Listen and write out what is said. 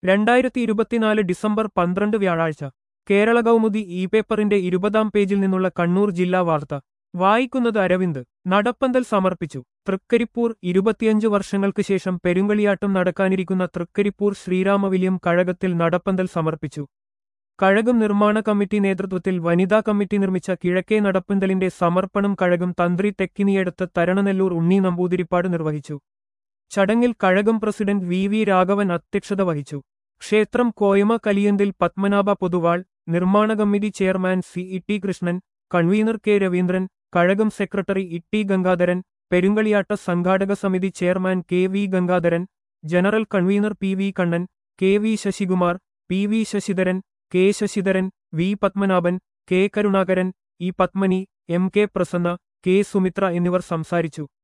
രണ്ടായിരത്തി ഇരുപത്തിനാല് ഡിസംബർ പന്ത്രണ്ട് വ്യാഴാഴ്ച കേരള കൗമുദി ഇ പേപ്പറിന്റെ ഇരുപതാം പേജിൽ നിന്നുള്ള കണ്ണൂർ ജില്ലാ വാർത്ത വായിക്കുന്നത് അരവിന്ദ് നടപ്പന്തൽ സമർപ്പിച്ചു തൃക്കരിപ്പൂർ ഇരുപത്തിയഞ്ച് വർഷങ്ങൾക്ക് ശേഷം പെരുങ്കളിയാട്ടം നടക്കാനിരിക്കുന്ന തൃക്കരിപ്പൂർ ശ്രീരാമവില്യം കഴകത്തിൽ നടപ്പന്തൽ സമർപ്പിച്ചു കഴകം നിർമ്മാണ കമ്മിറ്റി നേതൃത്വത്തിൽ വനിതാ കമ്മിറ്റി നിർമ്മിച്ച കിഴക്കേ നടപ്പന്തലിന്റെ സമർപ്പണം കഴകം തന്ത്രി തെക്കിനിയടുത്ത് തരണനെല്ലൂർ ഉണ്ണി നമ്പൂതിരിപ്പാട് നിർവഹിച്ചു ചടങ്ങിൽ കഴകം പ്രസിഡന്റ് വി വി രാഘവൻ അധ്യക്ഷത വഹിച്ചു ക്ഷേത്രം കോയമ കലിയന്തിൽ പത്മനാഭ പൊതുവാൾ നിർമ്മാണ committee chairman C E T Krishnan convener K Raveendran കഴകം സെക്രട്ടറി ഇ ടി ഗംഗാധരൻ പെരുങ്കളിയാട്ട സംഘാടക സമിതി chairman K V Gangadharan general convener P V Kannan K V Sasikumar P V Sasidharan K Sasidharan V Padmanabhan K Karunakaran E Padmini M K Prasanna K Sumithra എന്നിവർ സംസാരിച്ചു